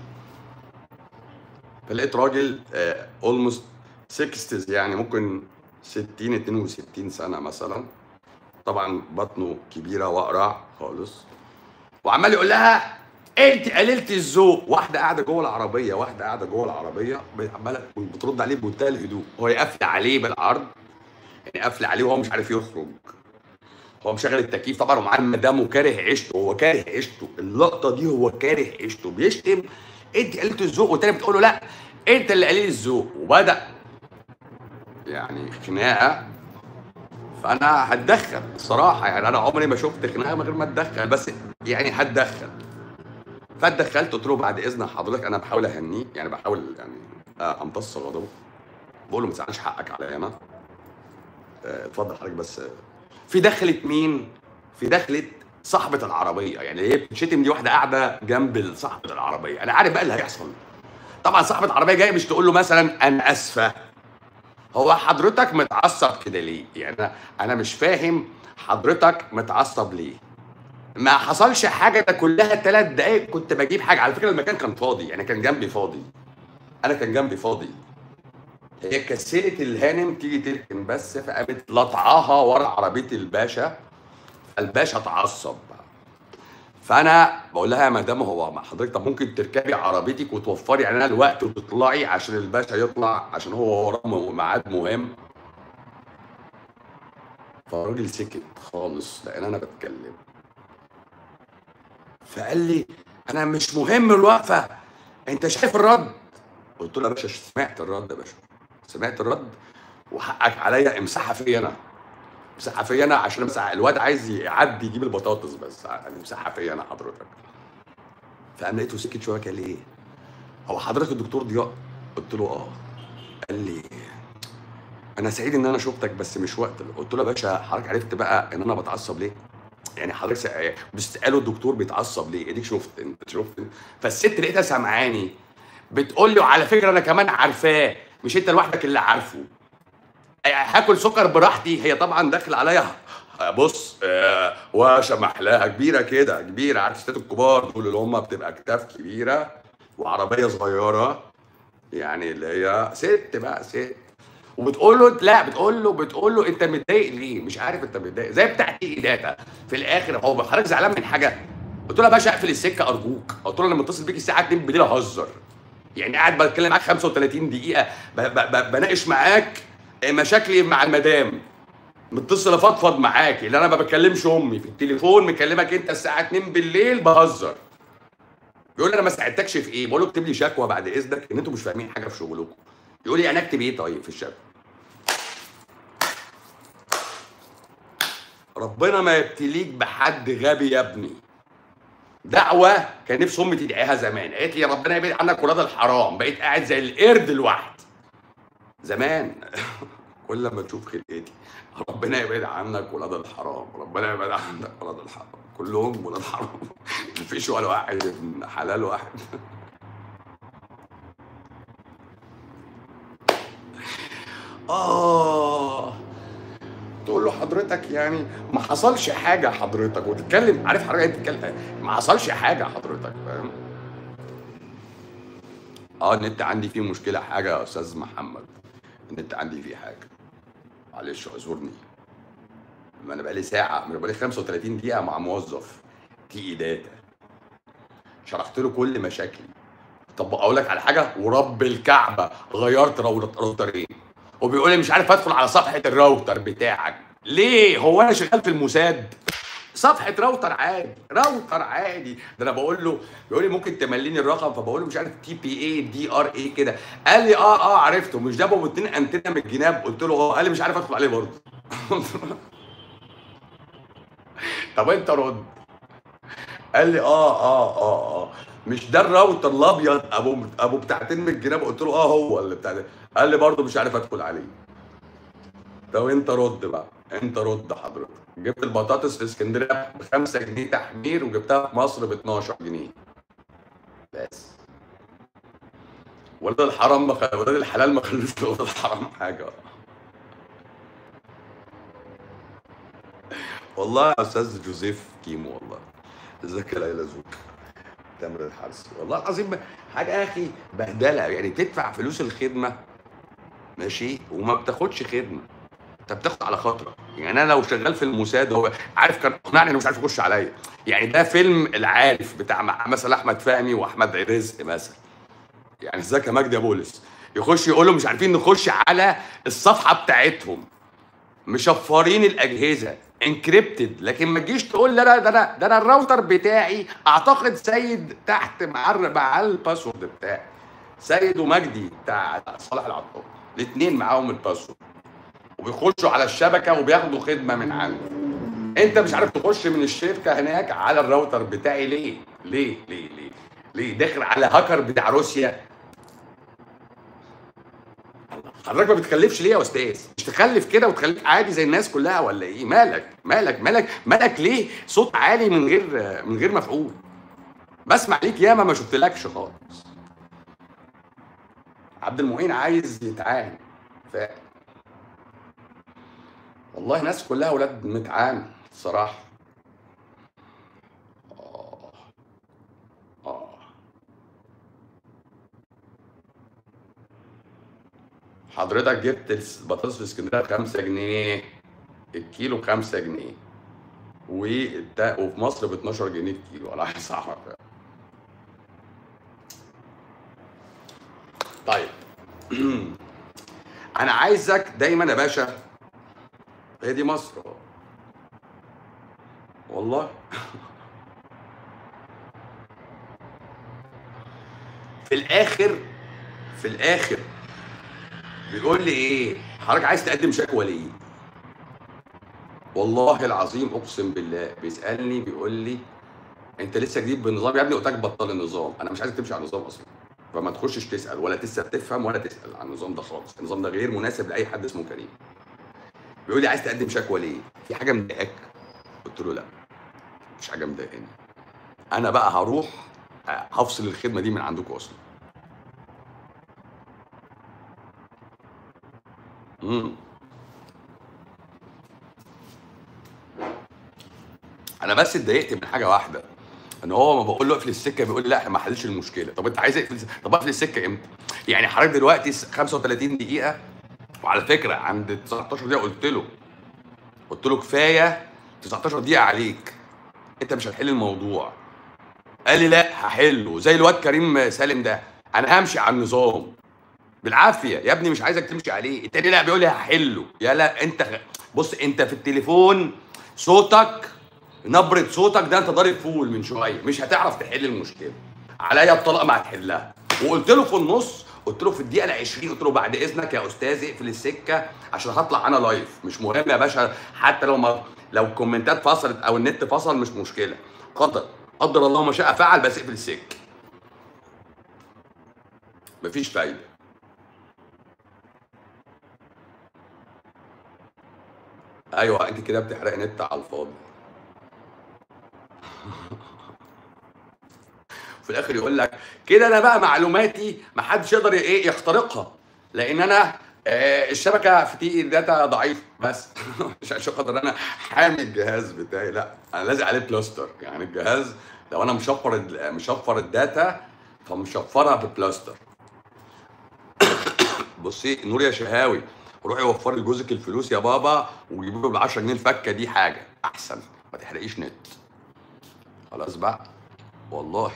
فلقيت راجل اولموست 60 يعني ممكن 60 62 سنه مثلا طبعا بطنه كبيره واقرع خالص وعمال يقول لها انت قللت الذوق واحده قاعده جوه العربيه واحده قاعده جوه العربيه عماله بترد عليه بمنتهى الهدوء هو يقفل عليه بالعرض يعني قافل عليه وهو مش عارف يخرج هو مشغل التكييف طبعا ومعاه المدام وكاره عيشته هو كاره عيشته اللقطه دي هو كاره عيشته بيشتم انت قللت الذوق والتاني بتقول له لا انت اللي قليل الذوق وبدا يعني خناقه فانا هتدخل الصراحه يعني انا عمري ما شفت خناقه من غير ما اتدخل بس يعني هتدخل فاتدخلت قلت له بعد اذن حضرتك انا بحاول اهنيه يعني بحاول يعني آه، امتص غضبه بقول له ما تزعلش حقك عليا انا آه، اتفضل حضرتك بس آه، في دخلت مين؟ في دخلت صاحبة العربية يعني هي بتشتم دي واحدة قاعدة جنب صاحبة العربية أنا عارف بقى اللي هيحصل طبعا صاحبة العربية جاية مش تقول له مثلا أنا آسفة هو حضرتك متعصب كده ليه؟ يعني أنا أنا مش فاهم حضرتك متعصب ليه؟ ما حصلش حاجة ده كلها ثلاث دقايق كنت بجيب حاجة على فكرة المكان كان فاضي يعني كان جنبي فاضي أنا كان جنبي فاضي هي كسلت الهانم تيجي تركن بس فقامت لطعاها ورا عربيه الباشا الباشا اتعصب بقى فانا بقول لها يا مدام هو ما حضرتك طب ممكن تركبي عربيتك وتوفري علينا الوقت وتطلعي عشان الباشا يطلع عشان هو وراه م- ميعاد مهم فالراجل سكت خالص لان انا بتكلم فقال لي انا مش مهم الوقفه انت شايف الرد قلت له يا باشا سمعت الرد يا باشا سمعت الرد وحقك عليا امسحها فيا انا امسحها فيا انا عشان امسح الواد عايز يعدي يجيب البطاطس بس يعني امسحها فيا انا حضرتك فقام لقيته سكت شويه قال لي ايه هو حضرتك الدكتور ضياء قلت له اه قال لي انا سعيد ان انا شفتك بس مش وقت قلت له يا باشا حضرتك عرفت بقى ان انا بتعصب ليه يعني حضرتك سأ- بتسالوا الدكتور بيتعصب ليه اديك شفت انت شفت فالست لقيتها سامعاني بتقول له على فكره انا كمان عارفاه مش انت لوحدك اللي عارفه هاكل سكر براحتي هي طبعا داخل عليا بص آه وشمح لها كبيره كده كبيره عارف الستات الكبار دول اللي هم بتبقى اكتاف كبيره وعربيه صغيره يعني اللي هي ست بقى ست وبتقول له لا بتقول له بتقول له انت متضايق ليه؟ مش عارف انت متضايق زي بتاعت داتا في الاخر هو حضرتك زعلان من حاجه؟ قلت له يا باشا اقفل السكه ارجوك قلت له انا متصل بيك الساعه 2 بالليل اهزر يعني قاعد بتكلم معاك 35 دقيقه ب- ب- ب- بناقش معاك مشاكلي مع المدام متصل افضفض معاك اللي انا ما بكلمش امي في التليفون مكلمك انت الساعه 2 بالليل بهزر يقول لي انا ما ساعدتكش في ايه بقول له اكتب لي شكوى بعد اذنك ان انتوا مش فاهمين حاجه في شغلكم يقول لي انا اكتب ايه طيب في الشكوى ربنا ما يبتليك بحد غبي يا ابني دعوة كان نفسي امي تدعيها زمان قالت لي يا ربنا يبعد عنك ولاد الحرام بقيت قاعد زي القرد لوحدي زمان كل ما تشوف خلقتي ربنا يبعد عنك ولاد الحرام ربنا يبعد عنك ولاد الحرام كلهم ولاد حرام مفيش ولا واحد ابن حلال واحد اه تقول له حضرتك يعني ما حصلش حاجه حضرتك وتتكلم عارف حضرتك تتكلم ما حصلش حاجه حضرتك فاهم اه النت عندي فيه مشكله حاجه يا استاذ محمد النت عندي فيه حاجه معلش اعذرني ما انا بقالي ساعه ما انا بقالي 35 دقيقه مع موظف تي اي داتا شرحت له كل مشاكلي طب اقول لك على حاجه ورب الكعبه غيرت راوتر- راوترين وبيقول لي مش عارف ادخل على صفحه الراوتر بتاعك ليه هو انا شغال في الموساد صفحه راوتر عادي راوتر عادي ده انا بقول له بيقول لي ممكن تمليني الرقم فبقول له مش عارف تي بي اي دي ار اي كده قال لي اه اه عرفته مش ده ابو اتنين انتنا من الجناب قلت له اه قال لي مش عارف ادخل عليه برضه طب انت رد قال لي اه اه اه اه مش ده الراوتر الابيض ابو ابو بتاعتين من الجناب قلت له اه هو اللي بتاع ده قال لي برضه مش عارف ادخل عليه طب انت رد بقى انت رد حضرتك جبت البطاطس في اسكندريه ب 5 جنيه تحمير وجبتها في مصر ب 12 جنيه بس ولاد الحرام ما خ... ولاد الحلال ما خلوش ولاد الحرام حاجه والله يا استاذ جوزيف كيمو والله ازيك يا ليلى زوك تامر الحرسي والله العظيم حاجه يا اخي بهدله يعني تدفع فلوس الخدمه ماشي وما بتاخدش خدمه انت بتاخد على خاطرك يعني انا لو شغال في الموساد هو عارف كان اقنعني انه مش عارف يخش عليا يعني ده فيلم العارف بتاع مع- مثلا احمد فهمي واحمد رزق مثلا يعني ازيك يا مجدي يا بولس يخش يقول له مش عارفين نخش على الصفحه بتاعتهم مشفرين الاجهزه انكريبتد لكن ما تجيش تقول لا لا ده انا ده انا الراوتر بتاعي اعتقد سيد تحت مع الر- مع الباسورد بتاعي سيد ومجدي بتاع صالح العطار الاثنين معاهم الباسورد وبيخشوا على الشبكه وبياخدوا خدمه من عندي انت مش عارف تخش من الشركه هناك على الراوتر بتاعي ليه ليه ليه ليه ليه داخل على هاكر بتاع روسيا حضرتك ما بتخلفش ليه يا استاذ؟ مش تخلف كده وتخليك عادي زي الناس كلها ولا ايه؟ مالك؟ مالك؟ مالك؟ مالك ليه صوت عالي من غير من غير مفعول؟ بسمع ليك ياما ما شفتلكش خالص. عبد المعين عايز يتعاهد ف والله ناس كلها ولاد متعامل الصراحه. اه اه حضرتك جبت البطاطس في اسكندريه ب 5 جنيه الكيلو ب 5 جنيه والتا- وفي مصر ب 12 جنيه الكيلو على حسب طيب انا عايزك دايما يا باشا هي دي مصر أهو. والله في الاخر في الاخر بيقول لي ايه حضرتك عايز تقدم شكوى ليه والله العظيم اقسم بالله بيسالني بيقول لي انت لسه جديد بالنظام يا ابني قلت لك بطل النظام انا مش عايزك تمشي على النظام اصلا فما تخشش تسال ولا تسال تفهم ولا تسال عن النظام ده خالص النظام ده غير مناسب لاي حد اسمه كريم بيقول لي عايز تقدم شكوى ليه في حاجه مضايقاك قلت له لا مش حاجه مضايقاني انا بقى هروح آه، هفصل الخدمه دي من عندكم اصلا امم انا بس اتضايقت من حاجه واحده ان هو ما بقول له اقفل السكه بيقول لي لا احنا ما حلش المشكله طب انت عايز اقفل الس- طب اقفل السكه امتى يعني حضرتك دلوقتي س- 35 دقيقه وعلى فكره عند 19 دقيقه قلت له قلت له كفايه 19 دقيقه عليك انت مش هتحل الموضوع قال لي لا هحله زي الواد كريم سالم ده انا همشي على النظام بالعافيه يا ابني مش عايزك تمشي عليه التاني لا بيقول لي هحله يا لا انت غ- بص انت في التليفون صوتك نبره صوتك ده انت ضارب فول من شويه مش هتعرف تحل المشكله عليا الطلاق ما هتحلها وقلت له في النص قلت له في الدقيقه ال 20 قلت له بعد اذنك يا استاذ اقفل السكه عشان هطلع انا لايف مش مهم يا باشا حتى لو ما لو الكومنتات فصلت او النت فصل مش مشكله قدر قدر الله ما شاء فعل بس اقفل السكه مفيش فايده ايوه انت كده بتحرق نت على الفاضي في الاخر يقول لك كده انا بقى معلوماتي ما حدش يقدر ايه يخترقها لان انا آه، الشبكه في تي داتا ضعيف بس مش عشان خاطر انا حامي الجهاز بتاعي لا انا لازق عليه بلاستر يعني الجهاز لو انا مشفر ال- مشفر الداتا فمشفرها ببلاستر بصي نور يا شهاوي روحي وفري لجوزك الفلوس يا بابا وجيبي له ب 10 جنيه الفكه دي حاجه احسن ما تحرقيش نت خلاص بقى والله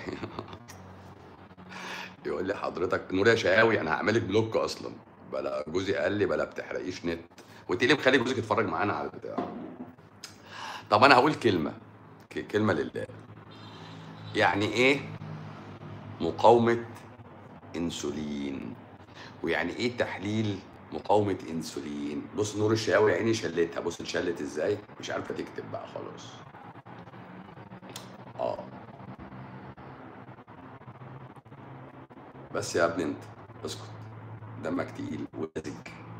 يقول لي حضرتك نور يا شقاوي انا هعملك بلوك اصلا بلا جوزي قال لي بلا بتحرقيش نت وانت ليه مخلي جوزك يتفرج معانا على البتاع طب انا هقول كلمه ك- كلمه لله يعني ايه مقاومه انسولين ويعني ايه تحليل مقاومه انسولين بص نور الشقاوي عيني شلتها بص اتشلت ازاي مش عارفه تكتب بقى خلاص اه بس يا ابني انت اسكت دمك تقيل ولزج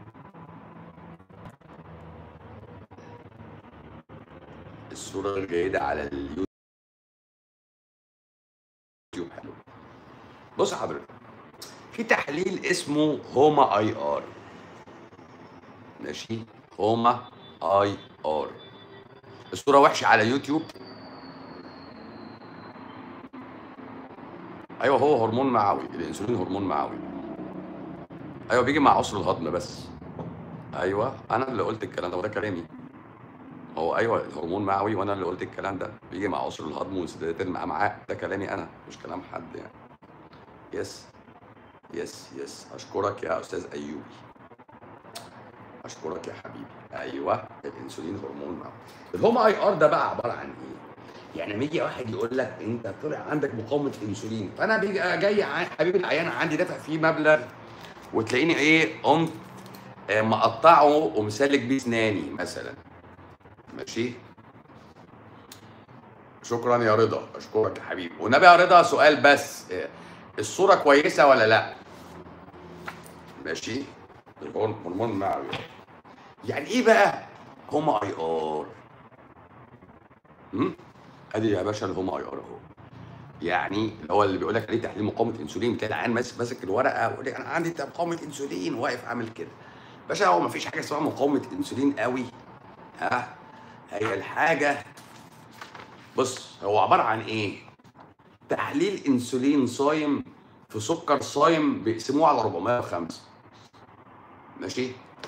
الصورة غير جيدة على اليوتيوب حلو بص حضرتك في تحليل اسمه هوما اي ار ماشي هوما اي ار الصورة وحشة على يوتيوب ايوه هو هرمون معوي الانسولين هرمون معوي ايوه بيجي مع عسر الهضم بس ايوه انا اللي قلت الكلام ده وده كلامي هو ايوه الهرمون معوي وانا اللي قلت الكلام ده بيجي مع عسر الهضم وانسدادات الامعاء ده كلامي انا مش كلام حد يعني يس يس يس اشكرك يا استاذ ايوبي اشكرك يا حبيبي ايوه الانسولين هرمون معوي الهوما اي ار ده بقى عباره عن ايه يعني لما يجي واحد يقول لك انت طلع عندك مقاومه انسولين فانا بيجي جاي ع- حبيبي العيان عندي دافع فيه مبلغ وتلاقيني ايه قمت آه، مقطعه ومسلك بيه اسناني مثلا ماشي شكرا يا رضا اشكرك يا حبيبي والنبي يا رضا سؤال بس آه، الصوره كويسه ولا لا ماشي الهرمون هرمون معوي يعني ايه بقى هما اي ار امم ادي يا باشا الهوما اي ار اهو يعني اللي هو اللي بيقول لك عليه تحليل مقاومه انسولين تلاقي العيان ماسك ماسك الورقه ويقول لك انا عندي مقاومه انسولين واقف عامل كده باشا هو مفيش حاجه اسمها مقاومه انسولين قوي ها هي الحاجه بص هو عباره عن ايه تحليل انسولين صايم في سكر صايم بيقسموه على 405 ماشي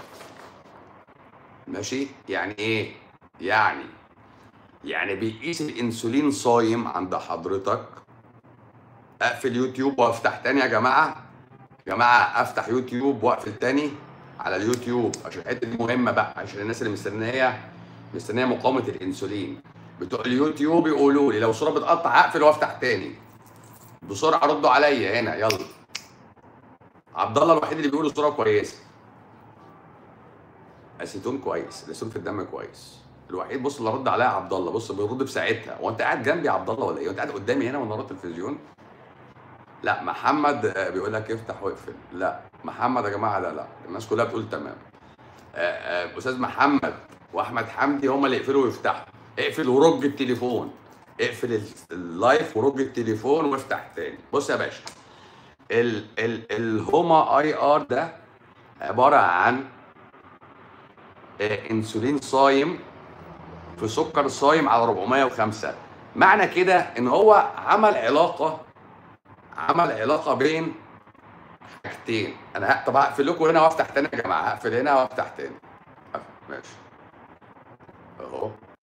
ماشي يعني ايه يعني يعني بيقيس الانسولين صايم عند حضرتك اقفل يوتيوب وافتح تاني يا جماعه يا جماعه افتح يوتيوب واقفل تاني على اليوتيوب عشان الحته دي مهمه بقى عشان الناس اللي مستنيه مستنيه مقاومه الانسولين بتوع اليوتيوب يقولوا لي لو الصوره بتقطع اقفل وافتح تاني بسرعه ردوا عليا هنا يلا عبد الله الوحيد اللي بيقول الصوره كويسه اسيتون كويس الاسيتون في الدم كويس الوحيد بص اللي رد عليا عبد الله بص بيرد في ساعتها هو انت قاعد جنبي يا عبد الله ولا ايه؟ انت قاعد قدامي هنا وانا التلفزيون؟ لا محمد آه، بيقول لك افتح واقفل لا محمد يا جماعه لا لا الناس كلها بتقول تمام آه، آه، استاذ محمد واحمد حمدي هم اللي يقفلوا ويفتحوا اقفل ورج التليفون اقفل ال- اللايف ورج التليفون وافتح تاني بص يا باشا ال ال الهوما اي ار ده عباره عن آه، انسولين صايم في سكر صايم على 405 معنى كده ان هو عمل علاقه عمل علاقه بين حاجتين انا ه- طب هقفل لكم هنا وافتح تاني يا جماعه هقفل هنا وافتح تاني هقفل. ماشي اهو